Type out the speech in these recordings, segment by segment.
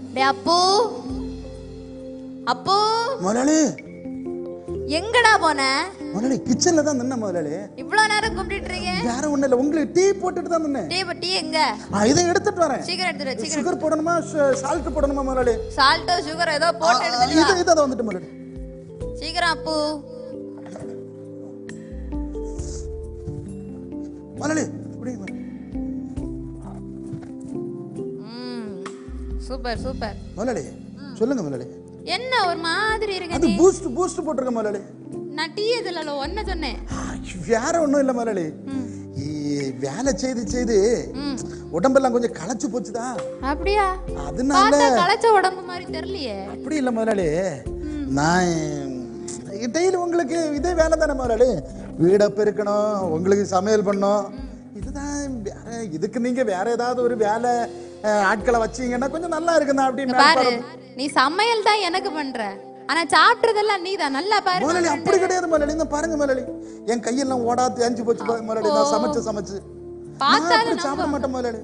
டே அப்பு அப்பு முதலாளி எங்கடா போன முதலாளி கிச்சன்ல தான் நின்ன முதலாளி இவ்வளவு நேரம் கூப்பிட்டு இருக்கீங்க வேற ஒண்ணும் இல்ல உங்களுக்கு டீ போட்டுட்டு தான் நின்னேன் டீ டீ எங்க ஆ, இதை எடுத்துட்டு வரேன் சீக்கிரம் எடுத்துரு சீக்கிரம் சுகர் போடணுமா சால்ட் போடணுமா முதலாளி சால்ட்டோ சுகர் ஏதோ போட்டு ஆ, எடுத்துட்டு இது வா. இதை வந்துட்டு முதலாளி சீக்கிரம் அப்பு முதலாளி குடிங்க முதலாளி. ம் சூப்பர் சூப்பர் முதலாளி சொல்லுங்க முதலாளி என்ன ஒரு மாதிரி இருக்க அது நீ பூஸ்ட் பூஸ்ட் போட்டிருக்க முதலாளி நான் டீ எதுல ஒன்ன சொன்னேன் ஆ, வேற ஒண்ணும் இல்ல முதலாளி ஈ, வேலை செய்து செய்து ம் உடம்பெல்லாம் கொஞ்சம் களைச்சு போச்சுதா அப்படியா அதனால பார்த்தா களைச்ச உடம்பு மாதிரி தெரியலையே அப்படி இல்ல முதலாளி நான் டெய்லி உங்களுக்கு இதே வேலை தானே முதலாளி வீடை பெருக்கணும் உங்களுக்கு சமையல் பண்ணணும் இதுதான் வேற இதுக்கு நீங்க வேற ஏதாவது ஒரு வேலை அஹ், ஆட்களை வச்சீங்கன்னா கொஞ்சம் நல்லா இருக்குண்ணா அப்படின்னு பாரு நீ சமையல் தான் எனக்கு பண்ற ஆனா சாப்பிட்டதெல்லாம் நீ தான் நல்லா பாரு முதலாளி அப்படி கிடையாது முதலாளி இந்த பாருங்க முதலாளி என் கையெல்லாம் ஓடா தேஞ்சு போச்சு பாருங்க முதலாளி நான் சமைச்சு சமைச்சு நான் பார்த்தாலும் அப்படி சாப்பிட மாட்டேன் முதலாளி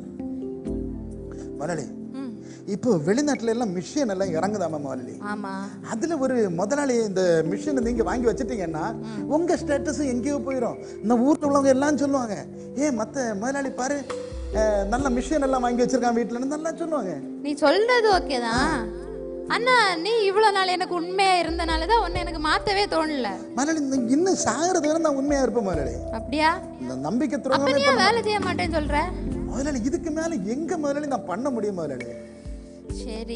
முதலாளி இப்போ வெளிநாட்டுல எல்லாம் மிஷின் எல்லாம் இறங்குதாமா முதலாளி ஆமா அதுல ஒரு முதலாளி இந்த மிஷினை நீங்க வாங்கி வச்சிட்டீங்கன்னா உங்க ஸ்டேட்டஸ் எங்கேயோ போயிடும் இந்த ஊர்ல உள்ளவங்க எல்லாம் சொல்லுவாங்க ஏ மத்த முதலாளி பாரு அஹ், நல்ல மிஷின் எல்லாம் வாங்கி வச்சிருக்கான் வீட்டுலன்னு நல்லா சொல்லுவாங்க நீ சொல்றது ஓகே தான் அண்ணா நீ இவ்வளவு நாள் எனக்கு உண்மையா இருந்தனால தான் உன்னை எனக்கு மாத்தவே தோணல முதலாளி இந்த இன்னும் சாகிறது வரை நான் உண்மையா இருப்பேன் முதலாளி அப்படியா இந்த நம்பிக்கை அப்ப துரோகமே நீ ஏன் வேலை செய்ய மாட்டேன்னு சொல்ற முதலாளி இதுக்கு மேல எங்க முதலாளி நான் பண்ண முடியும் முதலாளி சரி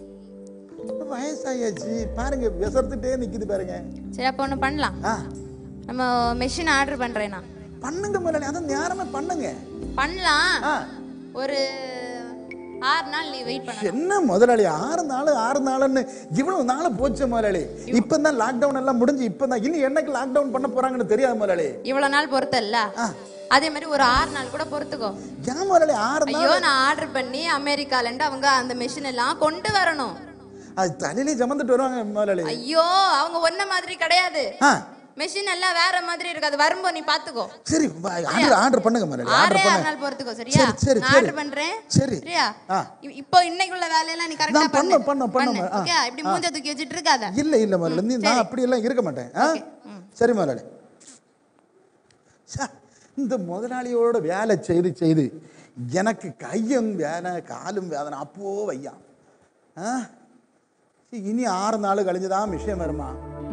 வயசாயாச்சு பாருங்க விசர்த்துட்டே நிக்குது பாருங்க சரி அப்ப ஒண்ணு பண்ணலாம் ஆ நம்ம மெஷின் ஆர்டர் பண்றேன் நான் பண்ணுங்க முதலாளி அதான் நேரமே பண்ணுங்க பண்ணலாம் ஆ ஒரு ஆறு நாள் நீ வெயிட் பண்ண என்ன முதலாளி ஆறு நாள் ஆறு நாள்னு இவ்வளவு நாள் போச்சு முதலாளி இப்பதான் லாக்டவுன் எல்லாம் முடிஞ்சு இப்பதான் இனி என்னைக்கு லாக்டவுன் பண்ண போறாங்கன்னு தெரியாது முதலாளி இவ்வளவு நாள் பொறுத்தல்ல ஆ. அதே மாதிரி ஒரு ஆறு நாள் கூட பொறுத்துக்கோ ஏன் முதலாளி ஆறு நாள் ஐயோ நான் ஆர்டர் பண்ணி அமெரிக்கால இருந்து அவங்க அந்த மெஷின் எல்லாம் கொண்டு வரணும் அது தலையிலே ஜமந்துட்டு வருவாங்க முதலாளி ஐயோ அவங்க ஒன்ன மாதிரி கிடையாது ஆ மெஷின் எல்லாம் வேற மாதிரி இருக்கு அது வரும்போது நீ பாத்துக்கோ சரி ஆர்டர் ஆர்டர் பண்ணுங்க முதலாளி ஆறே ஆர்டர் ஆறு பண்ணுங்க நாள் பொறுத்துக்கோ சரியா சரி, சரி, நான் சரி. ஆர்டர் பண்றேன் சரி. சரியா ஆ. இ- இப்போ இன்னைக்குள்ள வேலையெல்லாம் நீ கரெக்டா நான் பண்ணு பண்ண, பண்ண, பண்ண, ஆ. ஓகே இப்படி மூஞ்ச தூக்கி வச்சிட்டு இருக்காத இல்ல இல்ல முதல்ல நீ நான் அப்படி எல்லாம் இருக்க மாட்டேன் ஆ? சரி முதலாளி ச்சே, இந்த முதலாளியோட வேலை செய்து செய்து எனக்கு கையும் வேலை காலும் வேதனை அப்போ வையா ஆ? சரி, இனி ஆறு நாள் கழிஞ்சுதான் விஷயம் வருமா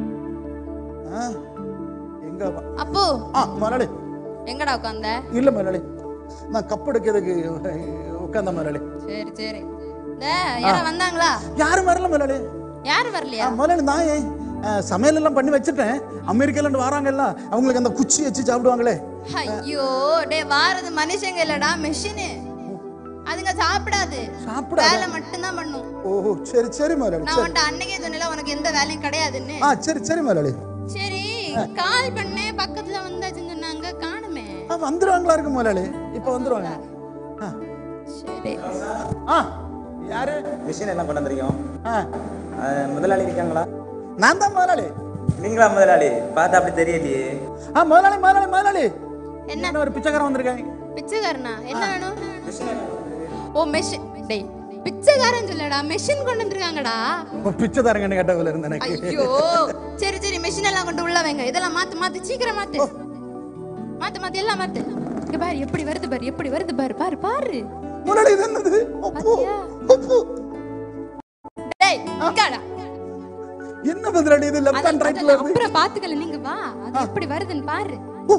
ஆ? எங்க வ- அப்போ ஆ முதலாளி எங்கடா உட்காந்த இல்ல முதலாளி நான் கப்பெடுக்கிறதுக்கு உட்கார்ந்த முதலாளி சரி சரி இந்த யாரும் வந்தாங்களா யாரும் வரல முதலாளி யாரும் வரலையா ஆ, முதல்ல நான் ஏன், ஆ, சமையல் எல்லாம் பண்ணி வச்சுட்டேன் அமெரிக்கால இருந்து வராங்க எல்லாம் அவங்களுக்கு அந்த குச்சி வச்சு சாப்பிடுவாங்களே ஐயோ டே வாரது மனுஷங்க இல்லடா மெஷினு அதுங்க சாப்பிடாது சாப்பிடாதா? வேலை மட்டும்தான் பண்ணும் ஓஹோ சரி சரி முதலாளி நான் சரி உன்ட்ட அன்னைக்கே சொன்னல உனக்கு எந்த வேலையும் கிடையாதுன்னு ஆ சரி சரி முதலாளி சரி கால் பண்ணேன் பக்கத்துல வந்தாச்சுன்னு சொன்னாங்க காணுமே ஆ வந்துருவாங்களா இருக்கு முதலாளி இப்போ வந்துருவாங்க ஆ. சரி ஆ யாரு மிஷின் எல்லாம் கொண்டு வந்திருக்கோம் ஆ அஹ் முதலாளி இருக்காங்களா நான் தான் முதலாளி நீங்களா முதலாளி பார்த்தா அப்படி தெரியலையே ஆ முதலாளி முதலாளி முதலாளி என்ன? என்ன ஒரு பிச்சைக்காரன் வந்திருக்காங்க பிச்சைக்காரனா என்ன வேணும் ஓ மெஷின் டேய் பிச்சைக்காரன் சொல்லடா மெஷின் கொண்டு வந்திருக்காங்கடா ஓ, பிச்சை தரங்கன்னு கேட்டதுல இருந்து எனக்கு ஐயோ சரி சரி மெஷின் எல்லாம் கொண்டு உள்ள வைங்க இதெல்லாம் மாத்து மாத்து சீக்கிரம் மாத்து மாத்து மாத்து எல்லாம் மாத்து இங்க பாரு எப்படி வருது பாரு எப்படி வருது பாரு பாரு பாரு முதலாளி இது என்னது ஒப்பு பாத்தியா? ஒப்பு டேய் இங்காடா என்ன முதலாளி இது லெஃப்ட் அது- அண்ட் ரைட்ல அதெல்லாம் இருந்து அப்புறம் பாத்துக்கல நீங்க வா அது எப்படி வருதுன்னு பாரு ஓ,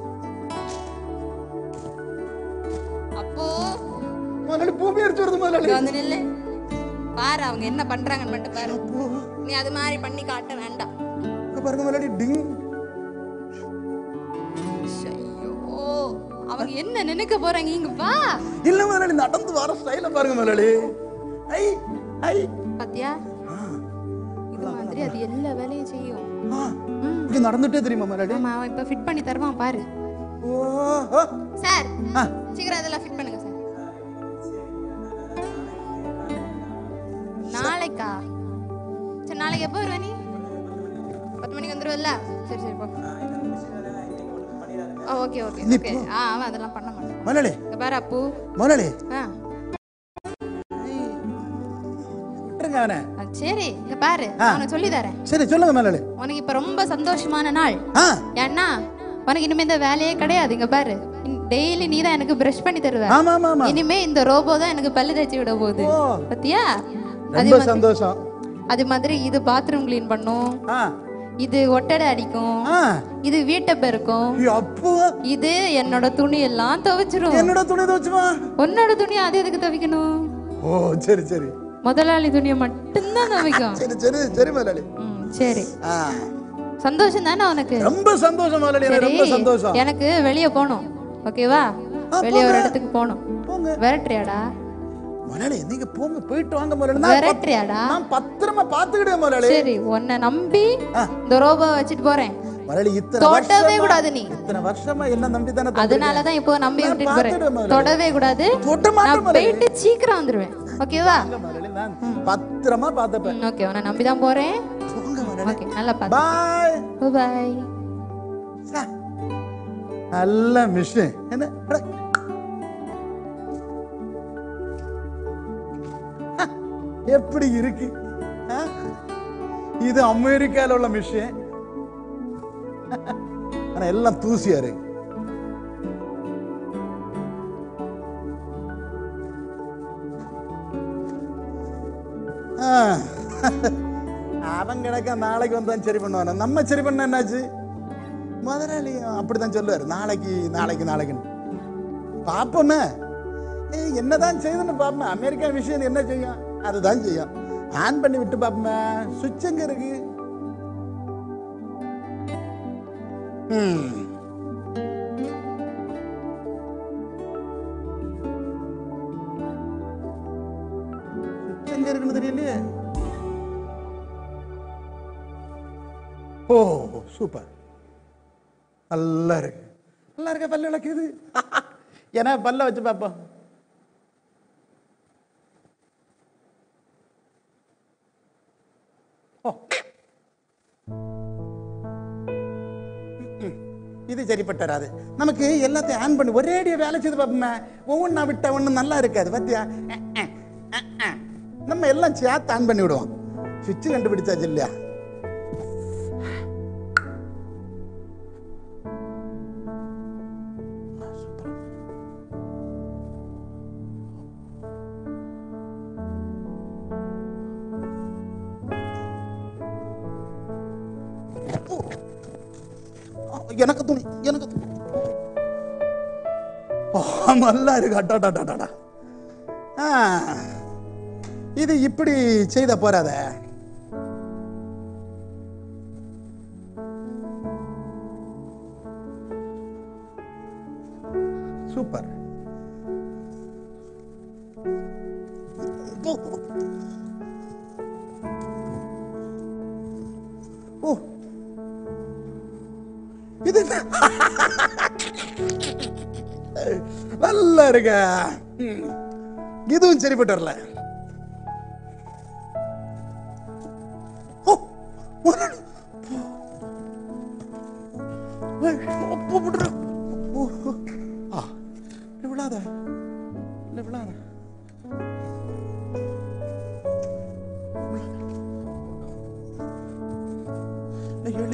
அப்போ முதலாளி பூமி அடிச்சு வருது முதலாளி இங்க வந்து நில்லு பாரு அவங்க என்ன பண்றாங்கன்னு மட்டும் பாரு அப்போ, நீ அது மாதிரி பண்ணி காட்ட வேண்டாம் இங்க பாருங்க முதலாளி டிங் ஐயோ அவங்க என்ன நினைக்க போறாங்க இங்க வா இல்ல முதலாளி நடந்து வர ஸ்டைல பாருங்க முதலாளி ஐ ஐ பாத்தியா இது மாதிரி அது எல்லா வேலையும் செய்யும் ஆ, இப்படி நடந்துட்டே தெரியுமா முதலாளி ஆமா அவன் இப்ப ஃபிட் பண்ணி தருவான் பாரு ஓ ஓ. சார் ஆ, சீக்கிரம் அதெல்லாம் ஃபிட் பண்ணுங்க சார் நாளைக்கா சரி நாளைக்கு எப்போ வருவ நீ பத்து மணிக்கு வந்துருவல்ல சரி சரி போ ஓகே ஓகே நீ ஓகே ஆ அவன் அதெல்லாம் பண்ண மாட்டான் முதலாளி இங்க பாரு அப்பு முதலாளி ஆ அவனை அஹ், சரி இங்க பாரு ஆ. நான் உனக்கு சொல்லி தரேன் சரி சொல்லுங்க முதலாளி உனக்கு இப்ப ரொம்ப சந்தோஷமான நாள் ஆ ஏன்னா உனக்கு இனிமே இந்த வேலையே கிடையாது இங்க பாரு டெய்லி நீ தான் எனக்கு பிரஷ் பண்ணி தருவ ஆமா ஆமா ஆமா இனிமே இந்த ரோபோ தான் எனக்கு பல்லு தேய்ச்சி விட போகுது ஓ. பத்தியா அதே ரொம்ப மாதிரி சந்தோஷம் அது மாதிரி இது பாத்ரூம் க்ளீன் பண்ணும் ஆ இது ஒட்டடை அடிக்கும் ஆ இது வீட்டை பெருக்கும் ஐயோ, அப்போ இது என்னோட துணி எல்லாம் துவைச்சிரும் என்னோட துணி துவச்சுமா உன்னோட துணி அது எதுக்கு துவைக்கணும் ஓ சரி சரி முதலாளி துணியை மட்டும்தான் துவைக்கும் சரி சரி சரி முதலாளி ம், சரி ஆ சந்தோஷம் தானே உனக்கு ரொம்ப சந்தோஷம் முதலாளி எனக்கு ரொம்ப சரி சந்தோஷம் எனக்கு வெளியே போகணும் ஓகேவா வெளியே ஒரு இடத்துக்கு போகணும் போங்க விரட்டுறியாடா முதலாளி நீங்க போங்க போயிட்டு வாங்க முதலாளி நான் பத்- விரட்டுறியாடா நான் பத்திரமா பாத்துக்கிட்டேன் முதலாளி சரி உன்னை நம்பி ஆ. இந்த ரோபோ வச்சுட்டு போறேன் முதலாளி இத்தனை தொடவே வருஷமா- கூடாது நீ. இத்தனை வருஷமா என்ன நம்பி தானே அதனாலதான் இப்போ நம்பி நான் விட்டுட்டு போறேன் பார்த்துடுவேன் முதலாளி. தொடவே கூடாது தொட்ட மாட்டேன் நான் போயிட்டு சீக்கிரம் வந்துருவேன் ஓகேவா முதலாளி நான் பத்திரமா பாத்துப்பேன் ஓகே உன்னை நம்பி தான் போறேன் போங்க முதலாளி ஓகே நல்லா பார்த்து பாய் பாய் நல்ல மிஷின் என்ன அட. ஹ, எப்படி இருக்கு ஆ? இது அமெரிக்கால உள்ள மிஷின் ஆனா எல்லாம் தூசியா இருக்கு ஆ. அவன் கிடக்க நாளைக்கு வந்தான் சரி பண்ணுவான நம்ம சரி பண்ண என்னாச்சு முதலாளியும் அப்படித்தான் சொல்லுவார் நாளைக்கு நாளைக்கு நாளைக்குன்னு பார்ப்போமே ஏய், என்னதான் செய்யுதுன்னு பார்ப்போமே அமெரிக்கா விஷயம் என்ன செய்யும் அதுதான் செய்யும் ஆன் பண்ணி விட்டு பார்ப்போமே சுவிட்ச் எங்க இருக்கு ம். சுவிட்ச் எங்க இருக்குன்னு தெரியலையே ஓ சூப்பர் நல்லா இருக்கு நல்லா இருக்க பல்ல விளக்குது ஏன்னா பல்ல வச்சு பார்ப்போம் ஓ ம்ம். இது சரிப்பட்டு வராது நமக்கு எல்லாத்தையும் ஆன் பண்ணி ஒரேடியா வேலை செய்து பார்ப்போமே ஒவ்வொன்றா விட்டா ஒன்றும் நல்லா இருக்காது பத்தியா அஹ், அஹ், அஹ், அஹ். நம்ம எல்லாம் சேர்த்து ஆன் பண்ணி விடுவோம் சுவிட்ச் கண்டுபிடிச்சாச்சு இல்லையா எனக்கு துணி எனக்கு துணி ஓ, நல்லா இருக்கு அட்டாடாடாடா ஆ இது இப்படி செய்த போறாத சூப்பர் ஓ இது என்ன? நல்லா இருக்க ம். இதுவும் சரிப்பட்டு வரல ஓ, ஒரு நாள். ஏய், அப்போ விடுற. ஓ, ஓ. ஆ, இல்ல விழாத இல்ல விழாத ஏய், எலி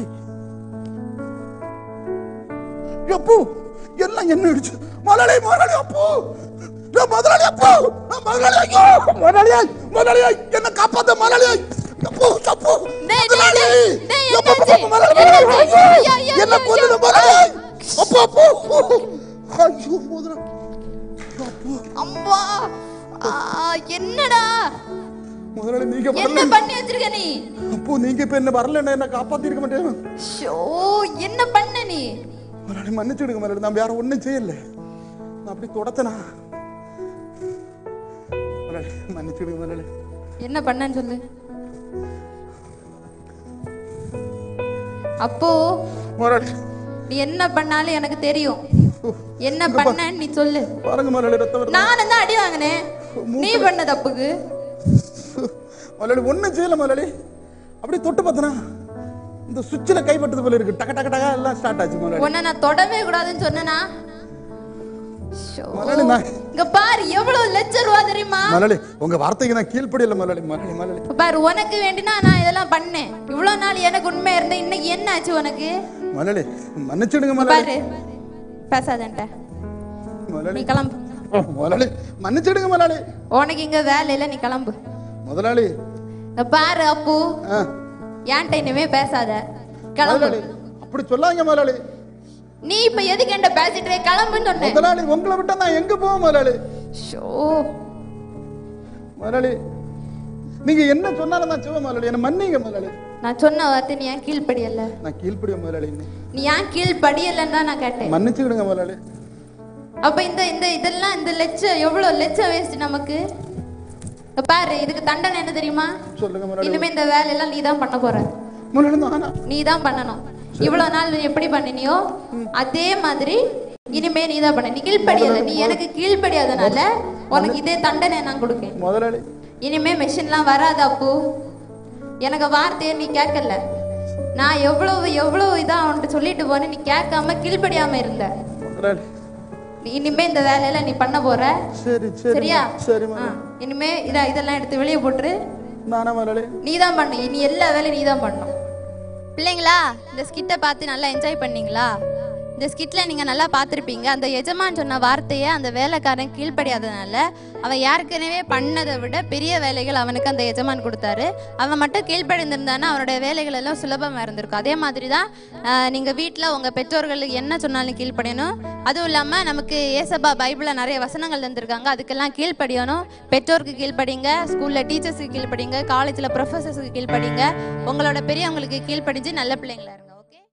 எப்போ எல்லாம் என்ன இடிச்சு முதலாளி முதலாளி அப்போ நான் முதலாளி அப்போ நான் முதலாளி ஐயோ முதலாளியாய் முதலாளியாய் என்ன காப்பாத்த முதலாளியாய் அப்போ அப்போ டேய், முதலாளி டேய், டேய், எப்போ, என்னாச்சு? அப்போ, முதலாளி, என்னாச்சு? ஐயோ, ஐயா, ஐயா, என்ன ஐயா, கொல்லுது ஐயா. முதலாளியாய் அப்போ அப்போ ஐயோ முதலாளி அப்போ அம்மா ஆ, என்னடா முதலாளி நீங்க என்ன வரல பண்ணி வச்சிருக்க நீ அப்போ நீங்க இப்ப என்ன வரலன்னா என்ன காப்பாத்தி இருக்க மாட்டேன் ஷோ என்ன பண்ண நீ முதலாளி மன்னிச்சுடுங்க முதலாளி நான் வேற ஒண்ணும் செய்யல நான் அப்படி தொடத்தனா முதலாளி மன்னிச்சுடுங்க முதலாளி என்ன பண்ணன்னு சொல்லு அப்போ முதலாளி நீ என்ன பண்ணாலும் எனக்கு தெரியும் என்ன பண்ணன்னு நீ சொல்லு பாருங்க முதலாளி ரத்தம் வருது நானும் தான் அடி வாங்கினேன் நீ பண்ண தப்புக்கு முதலாளி ஒண்ணும் செய்யல முதலாளி அப்படி தொட்டு பார்த்தனா இந்த சுவிட்சில் கைப்பட்டது போல இருக்கு டக டக டக எல்லாம் ஸ்டார்ட் ஆச்சு முதலாளி உன்னை நான் தொடவே கூடாதுன்னு சொன்னனா ஷோ. முதலாளி நான் இங்க பாரு எவ்வளவு லட்சம் ரூபா தெரியுமா முதலாளி உங்க வார்த்தைக்கு நான் கீழ்ப்படியல முதலாளி முதலாளி முதலாளி இப்ப பாரு உனக்கு வேண்டினா நான் இதெல்லாம் பண்ணேன் இவ்வளவு நாள் எனக்கு உண்மையா இருந்த இன்னைக்கு என்ன ஆச்சு உனக்கு முதலாளி மன்னிச்சிடுங்க இப்ப முதலாளி பாரு பேசாதன்ட்ட முதலாளி நீ கிளம்பு ஓ, முதலாளி மன்னிச்சிடுங்க முதலாளி உனக்கு இங்க வேலை இல்ல நீ கிளம்பு முதலாளி இங்க பாரு அப்பு ஆ, ஏன்ட்ட இனிமே பேசாத கிளம்பு முதலாளி அப்படி சொல்லாங்க முதலாளி நீ இப்ப எதுக்கு என்கிட்ட பேசிட்டு இருக்க? கிளம்புன்னு சொன்னேன் முதலாளி உங்களை விட்டா நான் எங்க போவேன் முதலாளி ஷோ முதலாளி நீங்க என்ன சொன்னாலும் நான் செய்வேன் முதலாளி என்ன மன்னிங்க முதலாளி நான் சொன்ன வார்த்தை நீ ஏன் கீழ்ப்படியல நான் கீழ்ப்படிய முதலாளி இன்னும். நீ ஏன் கீழ்ப்படியலன்னு தான் நான் கேட்டேன் மன்னிச்சுக்கிடுங்க முதலாளி அப்ப இந்த இந்த இதெல்லாம் இந்த லட்சம் எவ்வளவு லட்சம் வேஸ்ட் நமக்கு இங்க பாரு இதுக்கு தண்டனை என்ன தெரியுமா சொல்லுங்க முதலாளி இனிமே இந்த வேலையெல்லாம் நீ தான் பண்ண போற முதலாளி நானா நீ தான் பண்ணணும் இவ்வளவு நாள் நீ எப்படி பண்ணினியோ அதே மாதிரி இனிமே நீ தான் பண்ண நீ கீழ்ப்படியல நீ எனக்கு கீழ்ப்படியாதனால உனக்கு இதே தண்டனை நான் கொடுக்கேன் முதலாளி இனிமே மெஷின்லாம் வராது அப்பு எனக்கு வார்த்தையை நீ கேட்கல நான் எவ்வளவு எவ்வளவு இதா அவன்கிட்ட சொல்லிட்டு போனேன் நீ கேட்காம கீழ்ப்படியாம இருந்த முதலாளி நீ இனிமே இந்த வேலையெல்லாம் நீ பண்ண போற சரி சரி சரியா சரி ஆ, முதலாளி இனிமே இதா இதெல்லாம் எடுத்து வெளியே போட்டுரு நானா முதலாளி நீ தான் பண்ணு இனி எல்லா வேலையும் நீ தான் பண்ணணும் பிள்ளைங்களா இந்த ஸ்கிட்டை பார்த்து நல்லா என்ஜாய் பண்ணீங்களா இந்த ஸ்கிட்ல நீங்க நல்லா பார்த்துருப்பீங்க அந்த எஜமான் சொன்ன வார்த்தையை அந்த வேலைக்காரன் கீழ்ப்படியாதனால அவன் ஏற்கனவே பண்ணதை விட பெரிய வேலைகள் அவனுக்கு அந்த எஜமான் கொடுத்தாரு அவன் மட்டும் கீழ்ப்படிந்திருந்தானா அவனுடைய வேலைகள் எல்லாம் சுலபமாக இருந்திருக்கும் அதே மாதிரி தான் ஆஹ், நீங்க வீட்டில் உங்க பெற்றோர்கள் என்ன சொன்னாலும் கீழ்ப்படியணும் அதுவும் இல்லாமல் நமக்கு ஏசப்பா பைபிளில் நிறைய வசனங்கள் தந்திருக்காங்க அதுக்கெல்லாம் கீழ்ப்படியணும் பெற்றோருக்கு கீழ்ப்படிங்க ஸ்கூலில் டீச்சர்ஸுக்கு கீழ்ப்படிங்க காலேஜில் ப்ரொஃபஸர்ஸுக்கு கீழ்ப்படிங்க உங்களோட பெரியவங்களுக்கு கீழ்ப்படிஞ்சு நல்ல பிள்ளைங்களா இருங்க